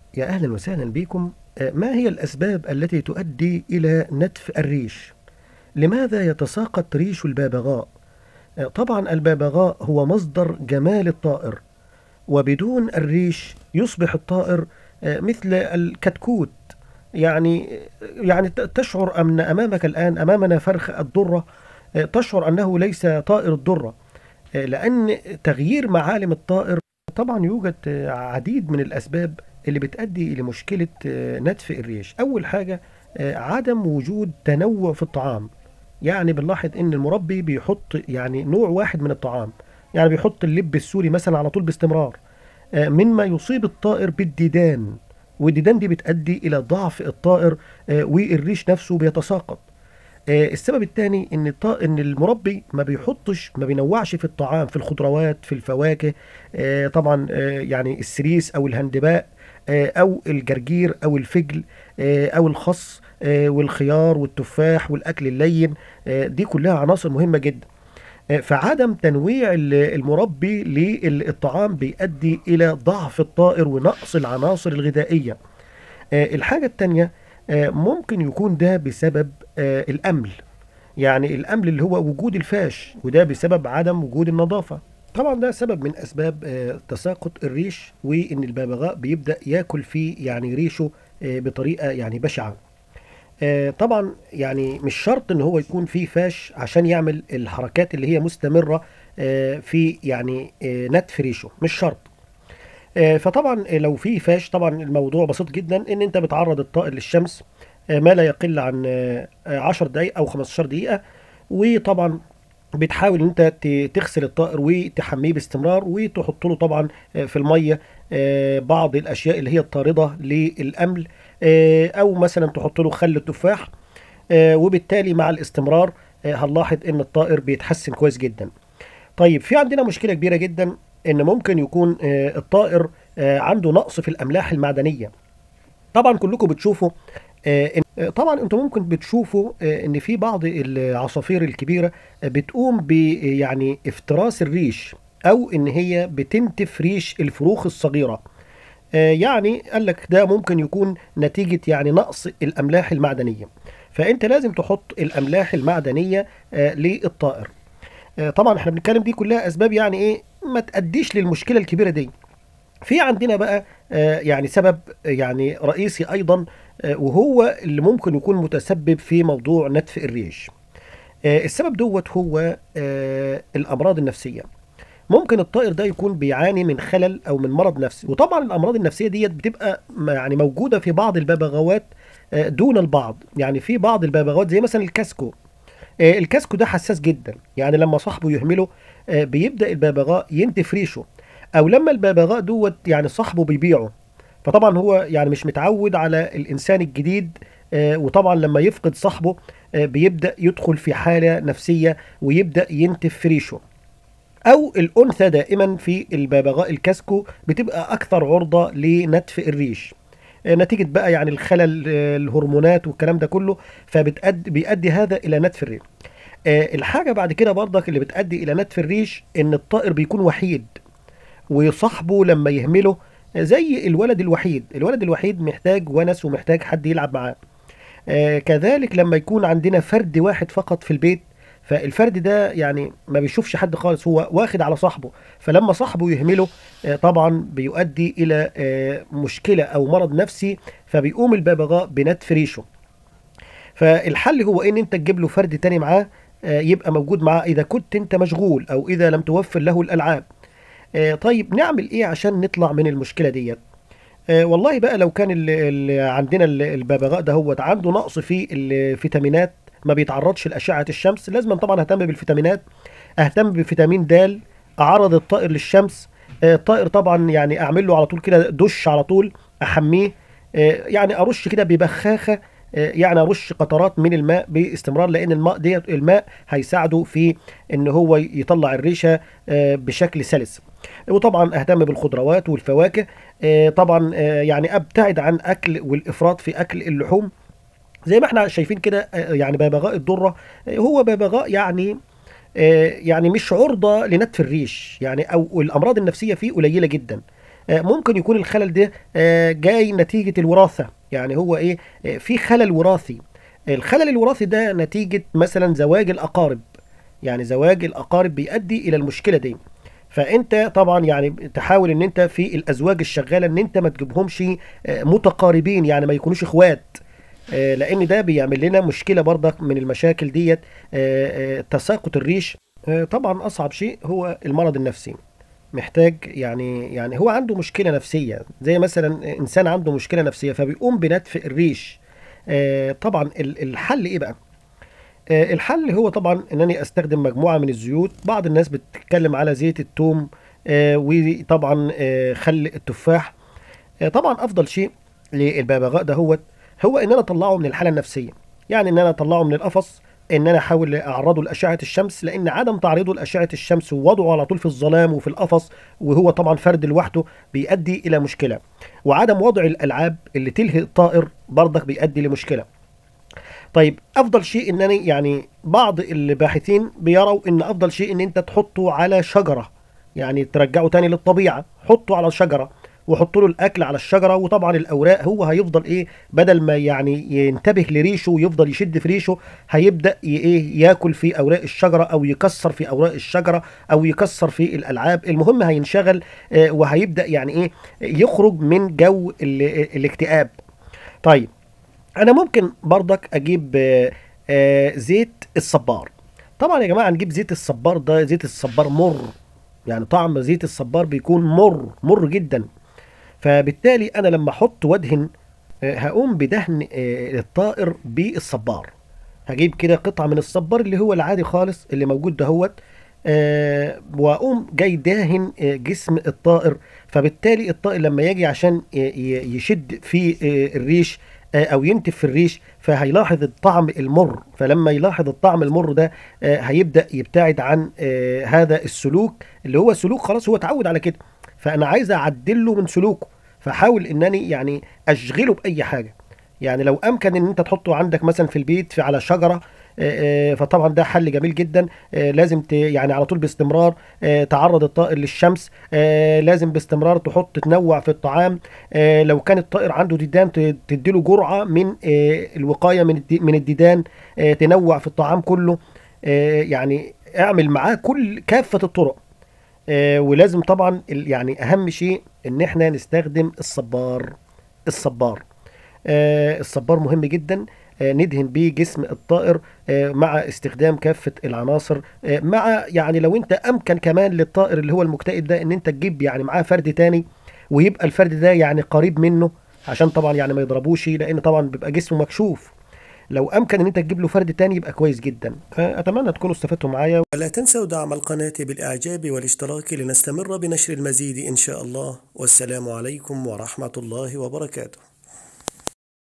يا أهلا وسهلا بكم آه، ما هي الأسباب التي تؤدي إلى نتف الريش؟ لماذا يتساقط ريش الببغاء؟ آه، طبعا الببغاء هو مصدر جمال الطائر وبدون الريش يصبح الطائر آه، مثل الكتكوت يعني يعني ت- تشعر أن أمامك الآن أمامنا فرخ الدرة آه، تشعر أنه ليس طائر الدرة آه، لأن تغيير معالم الطائر طبعا يوجد آه، عديد من الأسباب اللي بتؤدي إلى مشكلة آه، نتف الريش أول حاجة آه، عدم وجود تنوع في الطعام يعني بنلاحظ ان المربي بيحط يعني نوع واحد من الطعام يعني بيحط اللب السوري مثلا على طول باستمرار آه، مما يصيب الطائر بالديدان والديدان دي بتؤدي الى ضعف الطائر آه، والريش نفسه بيتساقط آه، السبب الثاني ان الط- ان المربي ما بيحطش ما بينوعش في الطعام في الخضروات في الفواكه آه، طبعا آه، يعني السريس او الهندباء آه، او الجرجير او الفجل آه، او الخس آه، والخيار والتفاح والاكل اللين آه، دي كلها عناصر مهمه جدا آه، فعدم تنويع ال- المربي للطعام بيؤدي الى ضعف الطائر ونقص العناصر الغذائيه آه، الحاجة التانية آه، ممكن يكون ده بسبب آه، الأمل يعني الأمل اللي هو وجود الفاش وده بسبب عدم وجود النظافة طبعا ده سبب من أسباب آه، تساقط الريش وإن الببغاء بيبدأ ياكل فيه يعني ريشه آه، بطريقة يعني بشعة آه، طبعا يعني مش شرط ان هو يكون فيه فاش عشان يعمل الحركات اللي هي مستمرة آه، في يعني آه، نتف ريشه مش شرط آه، فطبعا لو في فاش طبعا الموضوع بسيط جدا ان انت بتعرض الطائر للشمس آه، ما لا يقل عن آه، آه، 10 دقائق او 15 دقيقة وطبعا بتحاول ان انت ت- تغسل الطائر وتحميه باستمرار وتحط له طبعا آه، في الميه آه، بعض الاشياء اللي هي الطارده للامل آه، او مثلا تحط له خل التفاح آه، وبالتالي مع الاستمرار آه، هنلاحظ ان الطائر بيتحسن كويس جدا طيب في عندنا مشكله كبيره جدا ان ممكن يكون آه، الطائر آه، عنده نقص في الاملاح المعدنيه طبعا كلكم بتشوفوا آه، إن- آه، طبعا انتم ممكن بتشوفوا آه، ان في بعض العصافير الكبيره آه، بتقوم ب يعني افتراس الريش او ان هي بتنتف ريش الفروخ الصغيره آه، يعني قال لك ده ممكن يكون نتيجه يعني نقص الاملاح المعدنيه فانت لازم تحط الاملاح المعدنيه آه، للطائر آه، طبعا احنا بنتكلم دي كلها اسباب يعني ايه ما تاديش للمشكله الكبيره دي في عندنا بقى آه، يعني سبب آه، يعني رئيسي ايضا آه، وهو اللي ممكن يكون متسبب في موضوع نتف الريش آه، السبب دوت هو آه، الامراض النفسيه ممكن الطائر ده يكون بيعاني من خلل او من مرض نفسي وطبعا الامراض النفسيه ديت بتبقى م- يعني موجوده في بعض الببغاوات آه، دون البعض يعني في بعض الببغاوات زي مثلا الكاسكو آه، الكاسكو ده حساس جدا يعني لما صاحبه يهمله آه، بيبدا الببغاء ينتف ريشه او لما الببغاء دوت يعني صاحبه بيبيعه فطبعا هو يعني مش متعود على الانسان الجديد آه، وطبعا لما يفقد صاحبه آه، بيبدا يدخل في حاله نفسيه ويبدا ينتف في ريشه او الانثى دائما في الببغاء الكاسكو بتبقى اكثر عرضه لنتف الريش آه، نتيجه بقى يعني الخلل آه، الهرمونات والكلام ده كله فبتأدي بيؤدي هذا الى نتف الريش آه، الحاجه بعد كده برضك اللي بتؤدي الى نتف الريش ان الطائر بيكون وحيد وصاحبه لما يهمله آه، زي الولد الوحيد الولد الوحيد محتاج ونس ومحتاج حد يلعب معاه آه، كذلك لما يكون عندنا فرد واحد فقط في البيت فالفرد ده يعني ما بيشوفش حد خالص هو واخد على صاحبه فلما صاحبه يهمله آه، طبعا بيؤدي الى آه، مشكله او مرض نفسي فبيقوم الببغاء بنتف ريشه فالحل هو ان انت تجيب له فرد تاني معاه آه، يبقى موجود معاه اذا كنت انت مشغول او اذا لم توفر له الالعاب آه، طيب نعمل ايه عشان نطلع من المشكله ديت آه، والله بقى لو كان اللي عندنا ال- الببغاء ده هو عنده نقص في الفيتامينات ما بيتعرضش لأشعة الشمس لازم طبعا اهتم بالفيتامينات اهتم بفيتامين د اعرض الطائر للشمس آه، الطائر طبعا يعني اعمل له على طول كده دش على طول احميه آه، يعني ارش كده ببخاخه آه، يعني ارش قطرات من الماء باستمرار لان الماء ديت الماء هيساعده في ان هو يطلع الريشه آه، بشكل سلس وطبعا اهتم بالخضروات والفواكه آه، طبعا آه، يعني ابتعد عن اكل والافراط في اكل اللحوم زي ما احنا شايفين كده آه، يعني ببغاء الذره آه، هو ببغاء يعني آه، يعني مش عرضه لنتف الريش يعني او الامراض النفسيه فيه قليله جدا آه، ممكن يكون الخلل ده آه، جاي نتيجة الوراثة يعني هو ايه آه، في خلل وراثي الخلل الوراثي ده نتيجة مثلا زواج الأقارب يعني زواج الأقارب بيؤدي إلى المشكلة دي فانت طبعا يعني تحاول ان انت في الازواج الشغاله ان انت ما تجيبهمش آه، متقاربين يعني ما يكونوش اخوات آه، لان ده بيعمل لنا مشكله برضك من المشاكل ديت آه، آه، تساقط الريش آه، طبعا اصعب شيء هو المرض النفسي محتاج يعني يعني هو عنده مشكله نفسيه زي مثلا انسان عنده مشكله نفسيه فبيقوم بنتف الريش آه، طبعا ال- الحل ايه بقى آه، الحل هو طبعا انني استخدم مجموعه من الزيوت بعض الناس بتتكلم على زيت الثوم آه، وطبعا آه، خل التفاح آه، طبعا افضل شيء للببغاء ده هو هو ان انا اطلعه من الحاله النفسيه يعني ان انا اطلعه من القفص ان انا احاول اعرضه لاشعه الشمس لان عدم تعريضه لاشعه الشمس ووضعه على طول في الظلام وفي القفص وهو طبعا فرد لوحده بيؤدي الى مشكله وعدم وضع الالعاب اللي تلهي الطائر برضك بيؤدي لمشكله طيب افضل شيء انني يعني بعض الباحثين بيروا ان افضل شيء ان انت تحطه على شجره يعني ترجعه تاني للطبيعه حطه على شجره وحط له الاكل على الشجره وطبعا الاوراق هو هيفضل ايه بدل ما يعني ينتبه لريشه ويفضل يشد في ريشه هيبدا ي- ايه ياكل في اوراق الشجره او يكسر في اوراق الشجره او يكسر في الالعاب المهم هينشغل آه، وهيبدا يعني ايه يخرج من جو ال- الاكتئاب طيب انا ممكن برضك اجيب آه، آه، زيت الصبار طبعا يا جماعه نجيب زيت الصبار ده زيت الصبار مر يعني طعم زيت الصبار بيكون مر مر جدا فبالتالي انا لما احط وادهن آه، هقوم بدهن آه، الطائر بالصبار هجيب كده قطعه من الصبار اللي هو العادي خالص اللي موجود دهوت آه، واقوم جاي داهن آه، جسم الطائر فبالتالي الطائر لما يجي عشان ي- ي- يشد في آه، الريش آه، او ينتف في الريش فهيلاحظ الطعم المر فلما يلاحظ الطعم المر ده آه، هيبدا يبتعد عن آه، هذا السلوك اللي هو سلوك خلاص هو اتعود على كده فانا عايز اعدل له من سلوكه فحاول انني يعني اشغله باي حاجه يعني لو امكن ان انت تحطه عندك مثلا في البيت في على شجره آه، آه، فطبعا ده حل جميل جدا آه، لازم ت يعني على طول باستمرار آه، تعرض الطائر للشمس آه، لازم باستمرار تحط تنوع في الطعام آه، لو كان الطائر عنده ديدان ت- تديله جرعه من آه، الوقايه من الدي- من الديدان آه، تنوع في الطعام كله آه، يعني اعمل معاه كل كافه الطرق آه، ولازم طبعا ال- يعني اهم شيء ان احنا نستخدم الصبار الصبار آه، الصبار مهم جدا آه، ندهن بيه جسم الطائر آه، مع استخدام كافة العناصر آه، مع يعني لو انت امكن كمان للطائر اللي هو المكتئب ده ان انت تجيب يعني معاه فرد تاني ويبقى الفرد ده يعني قريب منه عشان طبعا يعني ما يضربوش لان طبعا بيبقى جسمه مكشوف لو امكن ان انت تجيب له فرد تاني يبقى كويس جدا فاتمنى تكونوا استفدتوا معايا ولا تنسوا دعم القناة بالإعجاب والاشتراك لنستمر بنشر المزيد إن شاء الله والسلام عليكم ورحمة الله وبركاته